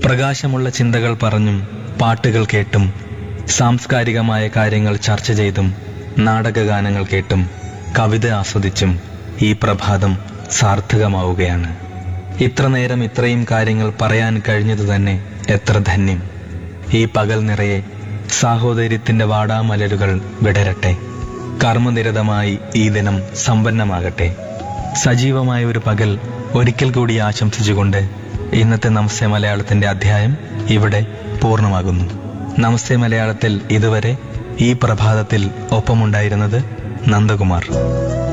പ്രകാശമുള്ള ചിന്തകൾ പറഞ്ഞും പാട്ടുകൾ കേട്ടും സാംസ്കാരികമായ കാര്യങ്ങൾ ചർച്ച ചെയ്തും നാടകഗാനങ്ങൾ കേട്ടും കവിത ആസ്വദിച്ചും ഈ പ്രഭാതം സാർത്ഥകമാവുകയാണ് ഇത്ര നേരം ഇത്രയും കാര്യങ്ങൾ പറയാൻ കഴിഞ്ഞതു തന്നെ എത്ര ധന്യം ഈ പകൽ നിറയെ സാഹോദര്യത്തിന്റെ വാടാമലരുകൾ വിടരട്ടെ കർമ്മനിരതമായി ഈ ദിനം സമ്പന്നമാകട്ടെ സജീവമായ ഒരു പകൽ ഒരിക്കൽ കൂടി ആശംസിച്ചുകൊണ്ട് ഇന്നത്തെ നമസ്തേ മലയാളത്തിന്റെ അധ്യായം ഇവിടെ പൂർണ്ണമാകുന്നു നമസ്തേ മലയാളത്തിൽ ഇതുവരെ ഈ പ്രഭാതത്തിൽ ഒപ്പമുണ്ടായിരുന്നത് നന്ദകുമാർ